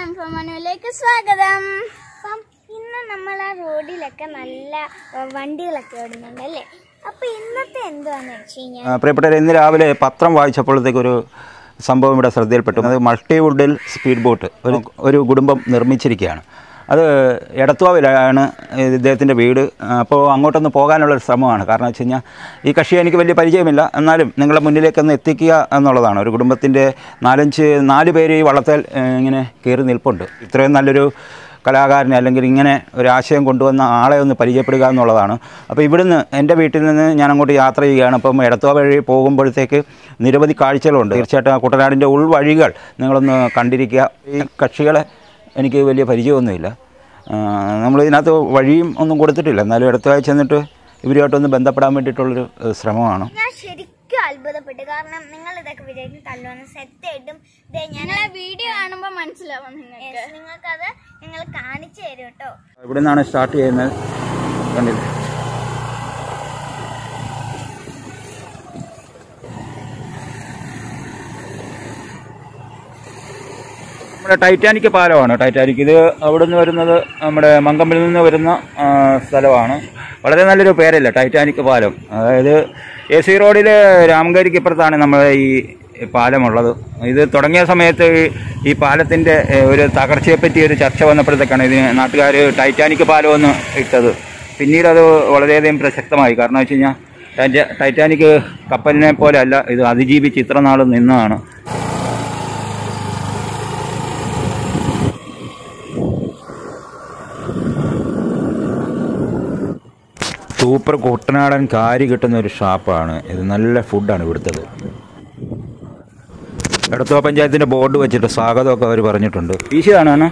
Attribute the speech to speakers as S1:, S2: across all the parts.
S1: ഇൻഫോമാനുവിലേക്ക് സ്വാഗതം അപ്പം ഇന്ന് നമ്മൾ ആ റോഡിലൊക്കെ നല്ല ഏഹ്, വണ്ടികളൊക്കെ ഓടുന്നുണ്ട് അല്ലേ അപ്പൊ ഇന്നത്തെ എന്തുവാന്ന് വെച്ച് കഴിഞ്ഞാൽ
S2: ആ, പ്രിയപ്പെട്ടവരെ ഇന്ന് രാവിലെ പത്രം വായിച്ചപ്പോഴത്തേക്ക് ഒരു സംഭവം ഇവിടെ ശ്രദ്ധയിൽപ്പെട്ടു അത് മൾട്ടിവുഡിൽ സ്പീഡ് ബോട്ട് ഒരു ഒരു കുടുംബം നിർമ്മിച്ചിരിക്കുകയാണ് അത് എടത്തുവാവിലാണ് ഇദ്ദേഹത്തിൻ്റെ വീട് അപ്പോൾ അങ്ങോട്ടൊന്ന് പോകാനുള്ള ഒരു ശ്രമമാണ് കാരണം വെച്ച് കഴിഞ്ഞാൽ ഈ കക്ഷിയെ എനിക്ക് വലിയ പരിചയമില്ല എന്നാലും നിങ്ങളുടെ മുന്നിലേക്കൊന്ന് എത്തിക്കുക എന്നുള്ളതാണ് ഒരു കുടുംബത്തിൻ്റെ നാലഞ്ച് നാല് പേര് ഈ വള്ളത്തേൽ ഏഹ്, ഇങ്ങനെ കയറി നിൽപ്പുണ്ട് ഇത്രയും നല്ലൊരു കലാകാരനെ അല്ലെങ്കിൽ ഇങ്ങനെ ഒരു ആശയം കൊണ്ടുവന്ന ആളെ ഒന്ന് പരിചയപ്പെടുക എന്നുള്ളതാണ് അപ്പോൾ ഇവിടുന്ന് എൻ്റെ വീട്ടിൽ നിന്ന് ഞാൻ അങ്ങോട്ട് യാത്ര ചെയ്യുകയാണ് അപ്പം എടത്തുവ വഴി പോകുമ്പോഴത്തേക്ക് നിരവധി കാഴ്ചകളുണ്ട് തീർച്ചയായിട്ടും ആ കുട്ടനാടിൻ്റെ ഉൾവഴികൾ നിങ്ങളൊന്ന് കണ്ടിരിക്കുക ഈ കക്ഷികളെ എനിക്ക് വലിയ പരിചയമൊന്നുമില്ല ആ, നമ്മളിതിനകത്ത് വഴിയും ഒന്നും കൊടുത്തിട്ടില്ല എന്നാലും എടത്തുവായി ചെന്നിട്ട് ഇവരുമായിട്ടൊന്ന് ബന്ധപ്പെടാൻ വേണ്ടിയിട്ടുള്ളൊരു ഏഹ്, ശ്രമമാണ്
S1: ഞാൻ ശരിക്കും അത്ഭുതപ്പെട്ടു കാരണം നിങ്ങൾ ഇതൊക്കെ വിചാരിക്കും തല്ലുവന്ന് സെറ്റ് ആയിട്ടും ദേ ഞാൻ വീഡിയോ കാണുമ്പോൾ മനസ്സിലാവും നിങ്ങൾക്ക് നിങ്ങൾക്കത് ഞങ്ങൾ കാണിച്ചു തരും കേട്ടോ
S2: ഇവിടെ നിന്നാണ് സ്റ്റാർട്ട് ചെയ്യുന്നത് കണ്ടില്ലേ നമ്മുടെ ടൈറ്റാനിക് പാലമാണ് ടൈറ്റാനിക് ഇത് അവിടെ നിന്ന് വരുന്നത് നമ്മുടെ മങ്കമ്പിൽ നിന്ന് വരുന്ന ആ, സ്ഥലമാണ് വളരെ നല്ലൊരു പേരല്ല ടൈറ്റാനിക് പാലം അതായത് എ സി റോഡിൽ രാമങ്കരിക്ക് ഇപ്പുറത്താണ് നമ്മുടെ ഈ പാലമുള്ളത് ഇത് തുടങ്ങിയ സമയത്ത് ഈ- ഈ പാലത്തിൻ്റെ ഒരു തകർച്ചയെപ്പറ്റി ഒരു ചർച്ച വന്നപ്പോഴത്തേക്കാണ് ഇത് നാട്ടുകാർ ടൈറ്റാനിക് പാലമെന്ന് ഇട്ടത് പിന്നീട് അത് വളരെയധികം പ്രസക്തമായി കാരണം വെച്ച് കഴിഞ്ഞാൽ ടൈറ്റ- ടൈറ്റാനിക് കപ്പലിനെ പോലെ അല്ല ഇത് അതിജീവിച്ച് ഇത്ര നാൾ നിന്നതാണ് സൂപ്പർ കുട്ടനാടൻ കാരി കിട്ടുന്ന ഒരു ഷാപ്പാണ് ഇത് നല്ല ഫുഡാണ് ഇവിടുത്തത് എടത്തുവ പഞ്ചായത്തിൻ്റെ ബോർഡ് വെച്ചിട്ട് സ്വാഗതമൊക്കെ അവർ പറഞ്ഞിട്ടുണ്ട് ഈശിയാണ് അണ്ണാ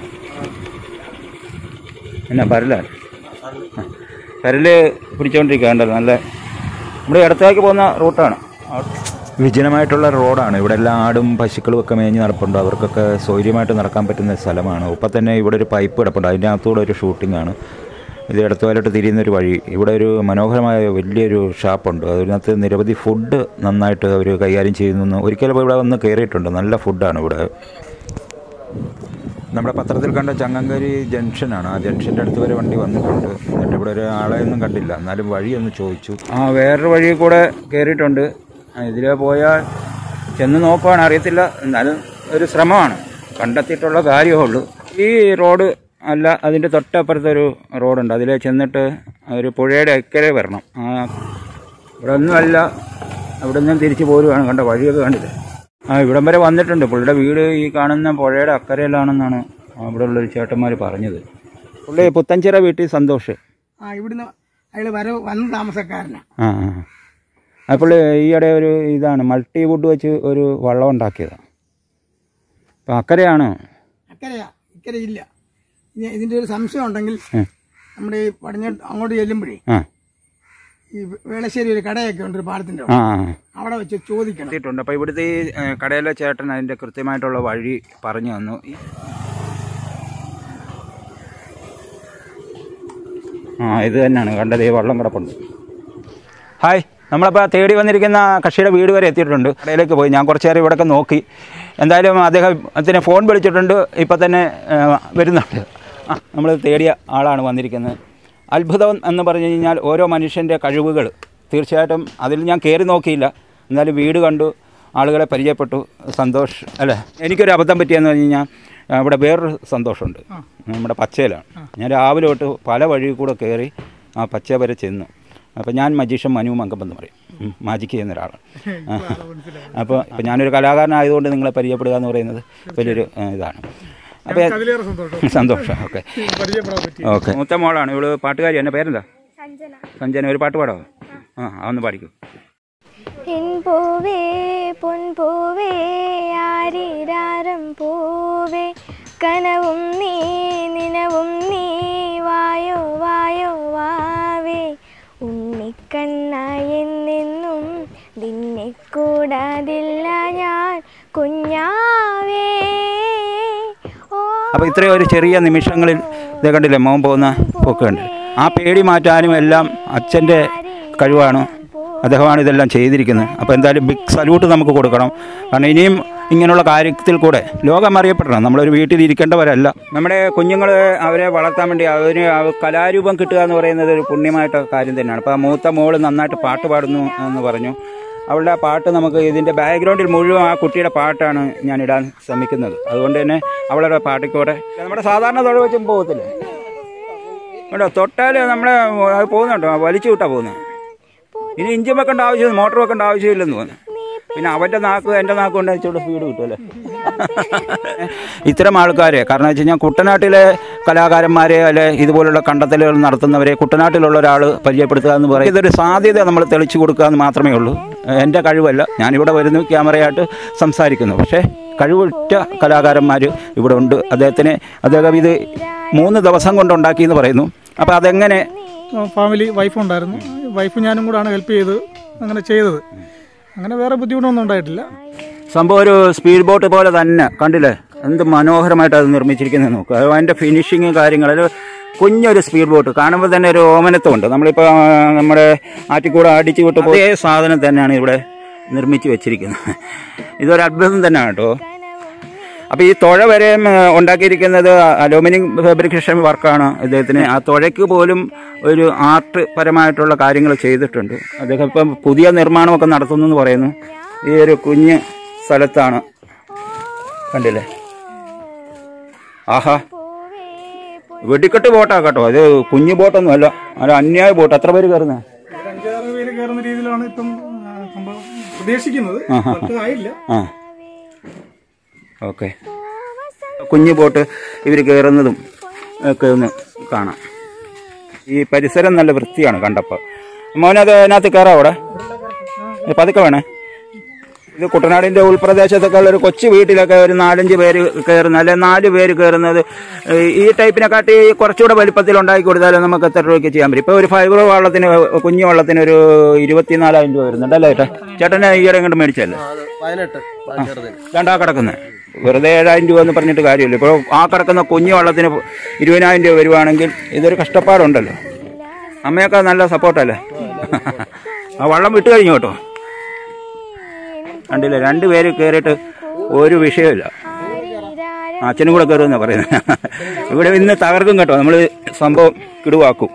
S2: എന്നാ പരല പരല് പിടിച്ചുകൊണ്ടിരിക്കുകയാണ് നല്ല നമ്മുടെ ഇടത്തേക്ക് പോകുന്ന റൂട്ടാണ് വിജനമായിട്ടുള്ള റോഡാണ് ഇവിടെ എല്ലാം ആടും പശുക്കളും ഒക്കെ മേഞ്ഞ് നടപ്പുണ്ട് അവർക്കൊക്കെ സൗകര്യമായിട്ട് നടക്കാൻ പറ്റുന്ന സ്ഥലമാണ് ഇപ്പം തന്നെ ഇവിടെ ഒരു പൈപ്പ് കിടപ്പുണ്ട് അതിൻ്റെ അകത്തൂടെ ഒരു ഷൂട്ടിംഗ് ആണ് ഇത് ഇടത്തുവാലോട്ട് തിരിയുന്ന ഒരു വഴി ഇവിടെ ഒരു മനോഹരമായ വലിയൊരു ഷാപ്പുണ്ട് അതിനകത്ത് നിരവധി ഫുഡ് നന്നായിട്ട് അവർ കൈകാര്യം ചെയ്യുന്നു ഒരിക്കലും ഇവിടെ വന്ന് കയറിയിട്ടുണ്ട് നല്ല ഫുഡാണ് ഇവിടെ നമ്മുടെ പത്രത്തിൽ കണ്ട ചങ്ങങ്കരി ജംഗ്ഷനാണ് ആ ജംഗ്ഷൻ്റെ അടുത്ത് വരെ വണ്ടി വന്നിട്ടുണ്ട് എന്നിട്ട് ഇവിടെ ഒരു ആളെയൊന്നും കണ്ടില്ല എന്നാലും വഴിയൊന്ന് ചോദിച്ചു ആ വേറൊരു വഴി കൂടെ കയറിയിട്ടുണ്ട് ഇതിലെ പോയാൽ ചെന്ന് നോക്കുവാണ് അറിയത്തില്ല എന്നാലും ഒരു ശ്രമമാണ് കണ്ടെത്തിയിട്ടുള്ള കാര്യമേ ഉള്ളൂ ഈ റോഡ് അല്ല അതിൻ്റെ തൊട്ടപ്പുറത്ത് ഒരു റോഡുണ്ട് അതിലെ ചെന്നിട്ട് ഒരു പുഴയുടെ അക്കരെ വരണം ആ ഇവിടെ ഒന്നുമല്ല അവിടെ നിന്നും തിരിച്ചു പോരുവാണ് കണ്ട വഴിയൊക്കെ കണ്ടില്ലേ ആ ഇവിടം വരെ വന്നിട്ടുണ്ട് പുള്ളിയുടെ വീട് ഈ കാണുന്ന പുഴയുടെ അക്കരയിലാണെന്നാണ് അവിടെ ഉള്ളൊരു ചേട്ടന്മാർ പറഞ്ഞത് പുള്ളി പുത്തഞ്ചിറ വീട്ടിൽ സന്തോഷ്
S3: ആ ഇവിടുന്ന് അയാൾ വര വന്ന താമസക്കാരനാ
S2: ആ ആ ആ പുള്ളി ഈയിടെ ഒരു ഇതാണ് മൾട്ടി വുഡ് വെച്ച് ഒരു വള്ളം ഉണ്ടാക്കിയതാണ് അപ്പം അക്കരയാണോ
S3: അക്കരയാ ഇക്കര ഇല്ല ഇനി ഇതിന്റെ ഒരു സംശയം ഉണ്ടെങ്കിൽ
S2: ഉം.
S3: നമ്മുടെ ഈ പടിഞ്ഞോട്ട് അങ്ങോട്ട് ചെല്ലുമ്പോഴേ
S2: ആ
S3: ഈ വേളശ്ശേരി ഒരു കടയൊക്കെ ഉണ്ട് ഒരു പാലത്തിന്റെ
S2: ആ
S3: അവിടെ.
S2: ആ
S3: അവിടെ വെച്ച് ചോദിക്കണം
S2: എത്തിയിട്ടുണ്ട് അപ്പോൾ ഇവിടുത്തെ ഈ ഏ, കടയിലെ ചേട്ടൻ അതിൻ്റെ കൃത്യമായിട്ടുള്ള വഴി പറഞ്ഞു തന്നു ഈ- ആ ഇത് തന്നെയാണ് കണ്ടത് ഈ വള്ളം കിടപ്പുണ്ട് ഹായ് നമ്മളപ്പോൾ തേടി വന്നിരിക്കുന്ന കക്ഷിയുടെ വീട് വരെ എത്തിയിട്ടുണ്ട് കടയിലേക്ക് പോയി ഞാൻ കുറച്ച് നേരം ഇവിടെയൊക്കെ നോക്കി എന്തായാലും അദ്ദേഹത്തിന് ഫോൺ വിളിച്ചിട്ടുണ്ട് ഇപ്പം തന്നെ ഏ, വരുന്നുണ്ട് ആ നമ്മൾ തേടിയ ആളാണ് വന്നിരിക്കുന്നത് അത്ഭുതം എന്ന് പറഞ്ഞു കഴിഞ്ഞാൽ ഓരോ മനുഷ്യൻ്റെ കഴിവുകൾ തീർച്ചയായിട്ടും അതിൽ ഞാൻ കയറി നോക്കിയില്ല എന്നാലും വീട് കണ്ടു ആളുകളെ പരിചയപ്പെട്ടു സന്തോഷ് അല്ലേ എനിക്കൊരു അബദ്ധം പറ്റിയെന്ന് പറഞ്ഞു കഴിഞ്ഞാൽ ആ, ഇവിടെ വേറൊരു സന്തോഷമുണ്ട് നമ്മുടെ പച്ചയിലാണ് ഞാൻ രാവിലെ തൊട്ട് പല വഴി കൂടെ കയറി ആ പച്ച വരെ ചെന്നു അപ്പോൾ ഞാൻ മജീഷൻ മനു മങ്കം എന്ന് പറയും ഉം, മാജിക് ചെയ്യുന്ന ഒരാളാണ് അപ്പോൾ ഇപ്പോൾ ഞാനൊരു കലാകാരനായതുകൊണ്ട് നിങ്ങളെ പരിചയപ്പെടുക എന്ന് പറയുന്നത് വലിയൊരു ആ, ഇതാണ് അപ്പോൾ സന്തോഷം ഓക്കെ ഓക്കെ മൂത്ത മോളാണ് ഇവള് പാട്ടുകാരി എൻ്റെ പേരെന്താ
S1: സഞ്ജന
S2: സഞ്ജന ഒരു പാട്ട് പാടാമോ ആ അതൊന്ന് പാടിക്കൂ
S1: പൂവേ പൊൻപൂവേ ആരിരാരം പൂവേ കനവും നീ നിനവും നീ വായോ വായോ വാവേ ഉണ്ണിക്കണ്ണയെന്നെന്നും നിന്നെ കൂടാതില്ല ഞാൻ കുഞ്ഞാവേ ഓ
S2: അപ്പോൾ ഇത്രയും ഒരു ചെറിയ നിമിഷങ്ങളിൽ ഇത് കണ്ടില്ലേ മോൻ പോകുന്ന പോക്ക് കണ്ടില്ലേ ആ പേടി മാറ്റാനും എല്ലാം അച്ഛൻ്റെ കഴിവാണ് അദ്ദേഹമാണ് ഇതെല്ലാം ചെയ്തിരിക്കുന്നത് അപ്പോൾ എന്തായാലും ബിഗ് സല്യൂട്ട് നമുക്ക് കൊടുക്കണം കാരണം ഇനിയും ഇങ്ങനെയുള്ള കാര്യത്തിൽ കൂടെ ലോകം അറിയപ്പെടണം നമ്മളൊരു വീട്ടിൽ ഇരിക്കേണ്ടവരല്ല നമ്മുടെ കുഞ്ഞുങ്ങൾ അവരെ വളർത്താൻ വേണ്ടി അവന് ആ കലാരൂപം കിട്ടുക എന്ന് പറയുന്നത് ഒരു പുണ്യമായിട്ട് കാര്യം തന്നെയാണ് അപ്പോൾ ആ മൂത്ത മോള് നന്നായിട്ട് പാട്ട് പാടുന്നു എന്ന് പറഞ്ഞു അവളുടെ ആ പാട്ട് നമുക്ക് ഇതിൻ്റെ ബാക്ക്ഗ്രൗണ്ടിൽ മുഴുവൻ ആ കുട്ടിയുടെ പാട്ടാണ് ഞാൻ ഇടാൻ ശ്രമിക്കുന്നത് അതുകൊണ്ട് തന്നെ അവളുടെ പാട്ടിക്കൂടെ നമ്മുടെ സാധാരണ തുഴ വെച്ചും പോകത്തില്ലേ കേട്ടോ തൊട്ടാൽ നമ്മളെ അത് പോകുന്നുണ്ടോ വലിച്ചു വിട്ടാ പോകുന്നത് ഇനി ഇഞ്ചിൻ വെക്കേണ്ട ആവശ്യം മോട്ടോർ വെക്കേണ്ട ആവശ്യമില്ലെന്ന് തോന്നുന്നു പിന്നെ അവന്റെ നാക്ക് എന്റെ നാക്ക് കൊണ്ട് ഇച്ചിരി സ്പീഡ് കിട്ടുമല്ലേ ഇത്തരം ആൾക്കാരെ കാരണം വെച്ച് കഴിഞ്ഞാൽ കുട്ടനാട്ടിലെ കലാകാരന്മാരെ അല്ലെ ഇതുപോലുള്ള കണ്ടെത്തലുകൾ നടത്തുന്നവരെ കുട്ടനാട്ടിലുള്ള ഒരാൾ പരിചയപ്പെടുത്തുക എന്ന് പറയും ഇതൊരു സാധ്യത നമ്മൾ തെളിച്ചു കൊടുക്കുക എന്ന് മാത്രമേ ഉള്ളൂ എൻ്റെ കഴിവല്ല ഞാനിവിടെ വരുന്നു ക്യാമറയായിട്ട് സംസാരിക്കുന്നു പക്ഷേ കഴിവുറ്റ കലാകാരന്മാർ ഇവിടെ ഉണ്ട് അദ്ദേഹത്തിന് അദ്ദേഹം ഇത് മൂന്ന് ദിവസം കൊണ്ട് ഉണ്ടാക്കിയെന്ന് പറയുന്നു അപ്പോൾ അതെങ്ങനെ
S4: ഫാമിലി വൈഫ് ഉണ്ടായിരുന്നു വൈഫ് ഞാനും കൂടാണ് ഹെൽപ്പ് ചെയ്ത് അങ്ങനെ ചെയ്തത് അങ്ങനെ വേറെ ബുദ്ധിമുട്ടൊന്നും ഉണ്ടായിട്ടില്ല
S2: സംഭവം ഒരു സ്പീഡ് ബോട്ട് പോലെ തന്നെ കണ്ടില്ലേ എന്ത് മനോഹരമായിട്ട് അത് നിർമ്മിച്ചിരിക്കുന്നത് നോക്കുക അത് അതിൻ്റെ ഫിനിഷിങ് കാര്യങ്ങൾ അത് കുഞ്ഞൊരു സ്പീഡ് ബോട്ട് കാണുമ്പോൾ തന്നെ ഒരു ഓമനത്വമുണ്ട് നമ്മളിപ്പോൾ ആ, നമ്മുടെ ആറ്റിക്കൂടെ അടിച്ചു വിട്ട് അതേ സാധനം തന്നെയാണ് ഇവിടെ നിർമ്മിച്ച് വെച്ചിരിക്കുന്നത് ഇതൊരു അത്ഭുതം തന്നെയാണ് കേട്ടോ അപ്പോൾ ഈ തുഴ വരെ ഉം, ഉണ്ടാക്കിയിരിക്കുന്നത് അലൂമിനിയം ഫാബ്രിക്കേഷൻ വർക്കാണ് ഇദ്ദേഹത്തിന് ആ തുഴയ്ക്ക് പോലും ഒരു ആർട്ട് പരമായിട്ടുള്ള കാര്യങ്ങൾ ചെയ്തിട്ടുണ്ട് അദ്ദേഹം ഇപ്പം പുതിയ നിർമ്മാണമൊക്കെ നടത്തുന്നു എന്ന് പറയുന്നു ഈ ഒരു കുഞ്ഞ് സ്ഥലത്താണ് കണ്ടില്ലേ ആഹാ വെടിക്കെട്ട് ബോട്ടാ കേട്ടോ അത് കുഞ്ഞു ബോട്ടൊന്നും അല്ല അത് അന്യായ ബോട്ട് എത്ര പേര് കയറുന്നത്
S4: ഒരു അഞ്ചാറ് പേര് കയറുന്ന രീതിയിലാണ് ഇപ്പം ആ, സംഭവം പ്രതീക്ഷിക്കുന്നത് പത്ത് ആയില്ല
S2: ആ ഓക്കെ കുഞ്ഞു ബോട്ട് ഇവർ കയറുന്നതും ഒക്കെ ഒന്ന് കാണാം ഈ പരിസരം നല്ല വൃത്തിയാണ് കണ്ടപ്പോൾ മോനത് അതിനകത്ത് കയറാം അവിടെ ഇത് പതുക്കെ വേണേ ഇത് കുട്ടനാടിന്റെ ഉൾപ്രദേശത്തൊക്കെ ഉള്ള ഒരു കൊച്ചു വീട്ടിലൊക്കെ ഒരു നാലഞ്ച് പേര് കയറുന്ന അല്ലെ നാല് പേര് കയറുന്നത് ഈ- ഈ ടൈപ്പിനെക്കാട്ടി കുറച്ചുകൂടെ വലിപ്പത്തിൽ ഉണ്ടാക്കി കൊടുത്താൽ നമുക്ക് എത്ര രൂപയ്ക്ക് ചെയ്യാൻ പറ്റും ഇപ്പോൾ ഒരു ഫൈബർ വള്ളത്തിന് കുഞ്ഞു വള്ളത്തിന് ഒരു ഇരുപത്തിനാലായിരം രൂപ വരുന്നുണ്ട് അല്ലേ ചേട്ടാ ചേട്ടനെ ഈയിടെ ഇങ്ങോട്ട് മേടിച്ചല്ലേ
S5: പതിനെട്ട്
S2: രണ്ടാ കിടക്കുന്നത് വെറുതെ ഏഴായിരം രൂപ എന്ന് പറഞ്ഞിട്ട് കാര്യമില്ല ഇപ്പോൾ ആ കിടക്കുന്ന കുഞ്ഞു വള്ളത്തിന് ഇരുപതിനായിരം രൂപ വരുവാണെങ്കിൽ ഇതൊരു കഷ്ടപ്പാടുണ്ടല്ലോ അമ്മയൊക്കെ നല്ല സപ്പോർട്ടല്ലേ ആ വള്ളം വിട്ട് കഴിഞ്ഞു കേട്ടോ കണ്ടില്ല രണ്ട് പേര് കയറിയിട്ട് ഒരു വിഷയമില്ല അച്ഛനും കൂടെ കയറുമെന്നാണ് പറയുന്നത് ഇവിടെ ഇന്ന് തകർക്കും കേട്ടോ നമ്മൾ സംഭവം കിടുവാക്കും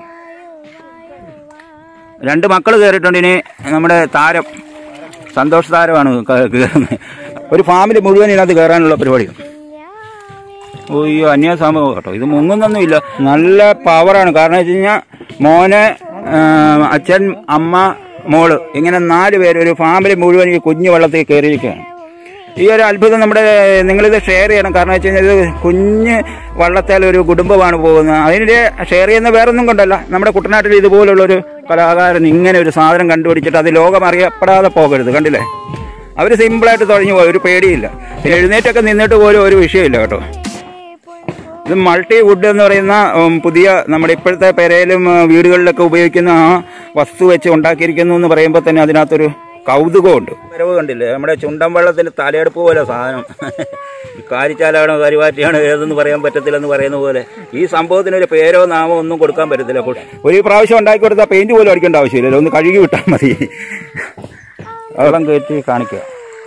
S2: രണ്ട് മക്കൾ കയറിയിട്ടുണ്ട് ഇനി നമ്മുടെ താരം സന്തോഷ് താരമാണ് ക- കയറുന്നത് ഒരു ഫാമിലി മുഴുവൻ ഇതിനകത്ത് കയറാനുള്ള പരിപാടിയാണ് ഓയ്യോ അന്യ സംഭവം കേട്ടോ ഇത് മുങ്ങുന്നൊന്നുമില്ല നല്ല പവറാണ് കാരണം വെച്ച് കഴിഞ്ഞാൽ മോനെ ആ, അച്ഛൻ അമ്മ മോള് ഇങ്ങനെ നാല് പേര് ഒരു ഫാമിലി മുഴുവൻ ഈ കുഞ്ഞു വെള്ളത്തിൽ കയറിയിരിക്കുകയാണ് ഈ ഒരു അത്ഭുതം നമ്മുടെ നിങ്ങളിത് ഷെയർ ചെയ്യണം കാരണം വെച്ച് കഴിഞ്ഞാൽ ഇത് കുഞ്ഞ് വള്ളത്തേൽ ഒരു കുടുംബമാണ് പോകുന്നത് അതിൻ്റെ ഷെയർ ചെയ്യുന്ന വേറൊന്നും കൊണ്ടല്ല നമ്മുടെ കുട്ടനാട്ടിൽ ഇതുപോലുള്ളൊരു കലാകാരൻ ഇങ്ങനെ ഒരു സാധനം കണ്ടുപിടിച്ചിട്ട് അത് ലോകം അറിയപ്പെടാതെ പോകരുത് കണ്ടില്ലേ അവർ സിമ്പിളായിട്ട് തുഴഞ്ഞു പോയി ഒരു പേടിയില്ല പിന്നെ എഴുന്നേറ്റൊക്കെ നിന്നിട്ട് പോലും ഒരു വിഷയമില്ല കേട്ടോ ഇത് മൾട്ടി വുഡ് എന്ന് പറയുന്ന ഉം, പുതിയ നമ്മുടെ ഇപ്പോഴത്തെ പെരയിലും ആ, വീടുകളിലൊക്കെ ഉപയോഗിക്കുന്ന ആ വസ്തു വെച്ച് ഉണ്ടാക്കിയിരിക്കുന്നു എന്ന് പറയുമ്പോൾ തന്നെ അതിനകത്തൊരു കൗതുകമുണ്ട് വരവ് കണ്ടില്ലേ നമ്മുടെ ചുണ്ടൻ വെള്ളത്തിൽ തലയെടുപ്പ് പോലെ സാധനം കാരിച്ചാലാണോ കരിവാറ്റിയാണോ ഏതെന്ന് പറയാൻ പറ്റത്തില്ലെന്ന് പറയുന്ന പോലെ ഈ സംഭവത്തിന് ഒരു പേരോ നാമോ ഒന്നും കൊടുക്കാൻ പറ്റത്തില്ല അപ്പോൾ ഒരു പ്രാവശ്യം ഉണ്ടാക്കി കൊടുത്താൽ പെയിന്റ് പോലും അടിക്കേണ്ട ആവശ്യമില്ലല്ലോ ഒന്ന് കഴുകി വിട്ടാൽ മതി വെള്ളം കയറ്റി കാണിക്കുക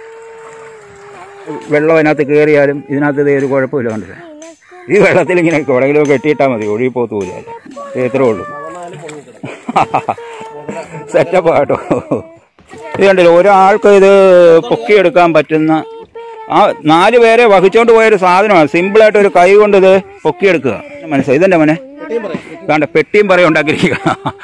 S2: വെള്ളം അതിനകത്ത് കയറിയാലും ഇതിനകത്ത് ഇതേ ഒരു കുഴപ്പമില്ല കണ്ടില്ലേ ഈ വെള്ളത്തിൽ ഇങ്ങനെ കുടകിലോ കെട്ടിയിട്ടാൽ മതി ഒഴുകി പോത്തു പോലും ഇത്രേ ഉള്ളൂ സെറ്റപ്പ് കേട്ടോ ഇത് കണ്ടില്ലേ ഒരാൾക്ക് ഇത് പൊക്കിയെടുക്കാൻ പറ്റുന്ന ആ നാല് പേരെ വഹിച്ചോണ്ട് പോയൊരു സാധനമാണ് സിമ്പിളായിട്ട് ഒരു കൈ കൊണ്ട് ഇത് പൊക്കിയെടുക്കുക മനസ്സിലായി ഇതെന്റെ മോനെ വേണ്ട പെട്ടിയും പറയും ഉണ്ടാക്കിയിരിക്കുക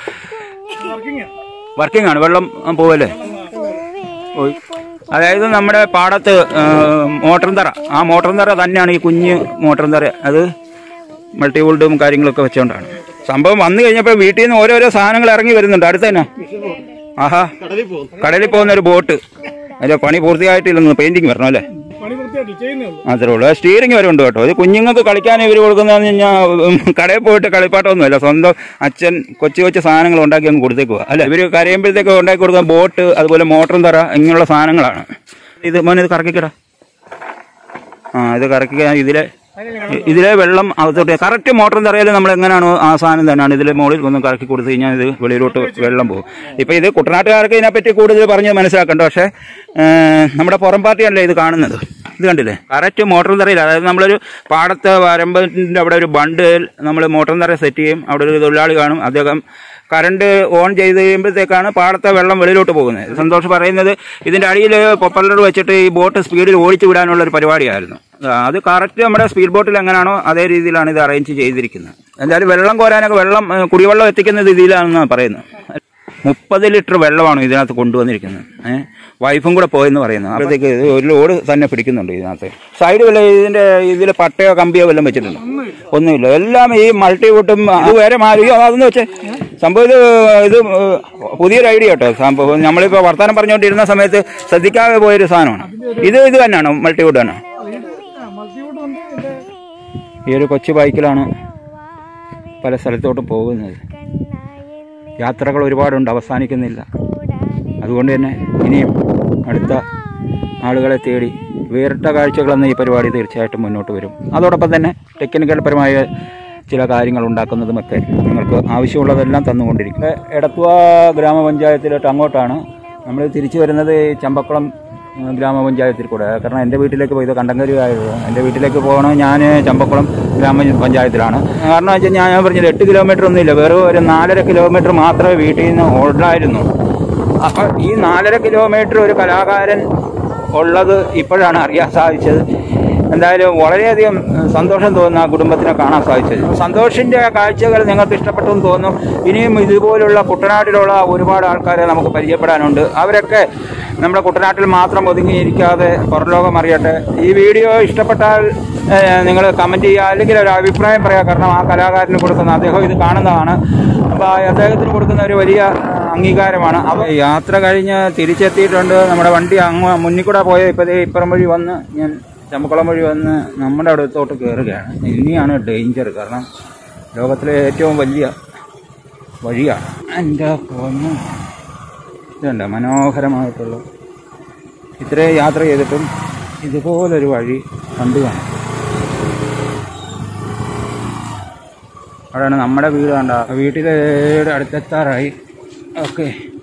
S2: വർക്കിംഗ് ആണ് വെള്ളം പോവല്ലേ പോയി അതായത് നമ്മുടെ പാടത്ത് ആ, മോട്ടറും തറ ആ മോട്ടറും തറ തന്നെയാണ് ഈ കുഞ്ഞ് മോട്ടറും തറ അത് മൾട്ടി വോൾട്ടും കാര്യങ്ങളൊക്കെ വെച്ചുകൊണ്ടാണ് സംഭവം വന്നു കഴിഞ്ഞപ്പോൾ വീട്ടിൽ നിന്ന് ഓരോരോ സാധനങ്ങൾ ഇറങ്ങി വരുന്നുണ്ട് അടുത്ത് തന്നെ ആഹാ കടലിൽ പോകുന്ന ഒരു ബോട്ട് അതിന്റെ പണി പൂർത്തിയായിട്ടില്ലെന്ന് പെയിന്റിങ് വരണം അല്ലേ
S4: പണി വൃത്തിയായിട്ട് ചെയ്യുന്നേ ഉള്ളൂ
S2: അത്രേ ഉള്ളൂ സ്റ്റിയറിംഗ് വരെ ഉണ്ട് കേട്ടോ ഇത് കുഞ്ഞുങ്ങൾക്ക് കളിക്കാൻ ഇവർ കൊടുക്കുന്നതെന്ന് കഴിഞ്ഞാൽ കടയിൽ പോയിട്ട് കളിപ്പാട്ടമൊന്നുമല്ല സ്വന്തം അച്ഛൻ കൊച്ചു കൊച്ചു സാധനങ്ങൾ ഉണ്ടാക്കി അങ്ങ് കൊടുത്തേക്കുക അല്ല ഇവർ കരയുമ്പോഴത്തേക്ക് ഉണ്ടാക്കി കൊടുക്കുന്ന ബോട്ട് അതുപോലെ മോട്ടറും തറ ഇങ്ങനെയുള്ള സാധനങ്ങളാണ് ഇത് മോനെ ഇത് കറക്കിക്കടാ ആ ഇത് കറക്കിക്ക ഇതിലെ ഇതിലെ വെള്ളം അകത്തോട്ട് കറക്റ്റ് മോട്ടറും തറയിൽ നമ്മൾ എങ്ങനെയാണോ ആ സാധനം തന്നെയാണ് ഇതിലെ മുകളിൽ ഒന്ന് കറക്കി കൊടുത്തു കഴിഞ്ഞാൽ ഇത് വെളിയിലോട്ട് വെള്ളം പോകും ഇപ്പൊ ഇത് കുട്ടനാട്ടുകാർക്ക് ഇതിനെപ്പറ്റി കൂടുതൽ പറഞ്ഞ് മനസ്സിലാക്കണ്ട പക്ഷേ ഏഹ്, നമ്മുടെ പുറം പാർട്ടിയല്ലേ ഇത് കാണുന്നത് ഇത് കണ്ടില്ലേ കറക്റ്റ് മോട്ടോർ തറയിൽ അതായത് നമ്മളൊരു പാടത്ത് വരമ്പത്തിൻ്റെ അവിടെ ഒരു ബണ്ട് നമ്മൾ മോട്ടോർ തറ സെറ്റ് ചെയ്യും അവിടെ ഒരു തൊഴിലാളി കാണും അദ്ദേഹം കറണ്ട് ഓൺ ചെയ്ത് കഴിയുമ്പോഴത്തേക്കാണ് പാടത്തെ വെള്ളം വെളിയിലോട്ട് പോകുന്നത് സന്തോഷ് പറയുന്നത് ഇതിൻ്റെ അടിയിൽ പൊപ്പലർ വെച്ചിട്ട് ഈ ബോട്ട് സ്പീഡിൽ ഓടിച്ചു വിടാനുള്ള ഒരു പരിപാടിയായിരുന്നു ആ, അത് കറക്റ്റ് നമ്മുടെ സ്പീഡ് ബോട്ടിൽ എങ്ങനെയാണോ അതേ രീതിയിലാണ് ഇത് അറേഞ്ച് ചെയ്തിരിക്കുന്നത് എന്തായാലും വെള്ളം കോരാനൊക്കെ വെള്ളം ഏ, കുടിവെള്ളം എത്തിക്കുന്നത് ഇതിലാണെന്നാണ് പറയുന്നത് മുപ്പത് ലിറ്റർ വെള്ളമാണ് ഇതിനകത്ത് കൊണ്ടുവന്നിരിക്കുന്നത് ഏഹ് വൈഫും കൂടെ പോയെന്ന് പറയുന്നു അപ്പോഴത്തേക്ക് ഇത് ഒരു ലോഡ് തന്നെ പിടിക്കുന്നുണ്ട് ഇതിനകത്ത് സൈഡ് വല്ല ഇതിന്റെ ഇതിൽ പട്ടയോ കമ്പിയോ വല്ലതും വെച്ചിട്ടുണ്ടോ ഒന്നുമില്ല എല്ലാം ഈ മൾട്ടി വോട്ടും ഇത് വേറെ മാറി അതൊന്ന് വെച്ചേ സംഭവം ഇത് ഇത് പുതിയൊരു ഐഡിയ കേട്ടോ സംഭവം നമ്മളിപ്പോൾ വർത്തമാനം പറഞ്ഞുകൊണ്ടിരുന്ന സമയത്ത് ശ്രദ്ധിക്കാതെ പോയൊരു സാധനമാണ് ഇത് ഇത് തന്നെയാണോ മൾട്ടി വുഡ് ആണ് ഈ ഒരു കൊച്ചു ബൈക്കിലാണ് പല സ്ഥലത്തോട്ടും പോകുന്നത് യാത്രകൾ ഒരുപാടുണ്ട് അവസാനിക്കുന്നില്ല അതുകൊണ്ട് തന്നെ ഇനിയും അടുത്ത ആളുകളെ തേടി വേറിട്ട കാഴ്ചകൾ എന്ന ഈ പരിപാടി തീർച്ചയായിട്ടും മുന്നോട്ട് വരും അതോടൊപ്പം തന്നെ ടെക്നിക്കൽ പരമായ ചില കാര്യങ്ങൾ ഉണ്ടാക്കുന്നതുമൊക്കെ നിങ്ങൾക്ക് ആവശ്യമുള്ളതെല്ലാം തന്നുകൊണ്ടിരിക്കും ഇവിടെ എടത്തുവ ഗ്രാമപഞ്ചായത്തിലോട്ട് അങ്ങോട്ടാണ് നമ്മൾ തിരിച്ചു വരുന്നത് ഈ ചമ്പക്കുളം ഉം, ഗ്രാമപഞ്ചായത്തിൽ കൂടെ കാരണം എൻ്റെ വീട്ടിലേക്ക് പോയത് കണ്ടങ്കരി ആയത് എൻ്റെ വീട്ടിലേക്ക് പോകണം ഞാൻ ചമ്പക്കുളം ഗ്രാമപഞ്ചായത്തിലാണ് കാരണം വെച്ചാൽ ഞാൻ പറഞ്ഞത് എട്ട് കിലോമീറ്റർ ഒന്നുമില്ല വെറും ഒരു നാലര കിലോമീറ്റർ മാത്രമേ വീട്ടിൽ നിന്ന് ഉള്ളായിരുന്നു അപ്പോൾ ഈ നാലര കിലോമീറ്റർ ഒരു കലാകാരൻ ഉള്ളത് ഇപ്പോഴാണ് അറിയാൻ സാധിച്ചത് എന്തായാലും വളരെയധികം സന്തോഷം തോന്നുന്നു ആ കുടുംബത്തിനെ കാണാൻ സാധിച്ചത് സന്തോഷിൻ്റെ കാഴ്ചകൾ നിങ്ങൾക്ക് ഇഷ്ടപ്പെട്ടു എന്ന് തോന്നുന്നു ഇനിയും ഇതുപോലുള്ള കുട്ടനാട്ടിലുള്ള ഒരുപാട് ആൾക്കാരെ നമുക്ക് പരിചയപ്പെടാനുണ്ട് അവരൊക്കെ നമ്മുടെ കുട്ടനാട്ടിൽ മാത്രം ഒതുങ്ങിയിരിക്കാതെ പുറലോകം അറിയട്ടെ ഈ വീഡിയോ ഇഷ്ടപ്പെട്ടാൽ നിങ്ങൾ കമൻറ്റ് ചെയ്യുക അല്ലെങ്കിൽ ഒരു അഭിപ്രായം പറയുക കാരണം ആ കലാകാരന് കൊടുക്കുന്ന അദ്ദേഹം ഇത് കാണുന്നതാണ് അപ്പോൾ അദ്ദേഹത്തിന് കൊടുക്കുന്ന ഒരു വലിയ അംഗീകാരമാണ് അപ്പോൾ യാത്ര കഴിഞ്ഞ് തിരിച്ചെത്തിയിട്ടുണ്ട് നമ്മുടെ വണ്ടി അങ്ങ് മുന്നിൽ കൂടെ പോയ ഇപ്പോൾ ഇപ്പുറം വഴി വന്ന് ഞാൻ ചമ്പക്കുളം വഴി വന്ന് നമ്മുടെ അടുത്തോട്ട് കയറുകയാണ് ഇനിയാണ് ഡേഞ്ചർ കാരണം ലോകത്തിലെ ഏറ്റവും വലിയ വഴിയാണ് എൻ്റെ പൊന്ന് ഇതുണ്ട് മനോഹരമായിട്ടുള്ള ഇത്രയും യാത്ര ചെയ്തിട്ടും ഇതുപോലൊരു വഴി കണ്ടു കാണും അവിടെയാണ് നമ്മുടെ വീട് കണ്ട വീട്ടിലെ അടുത്തെത്താറായി ഓക്കെ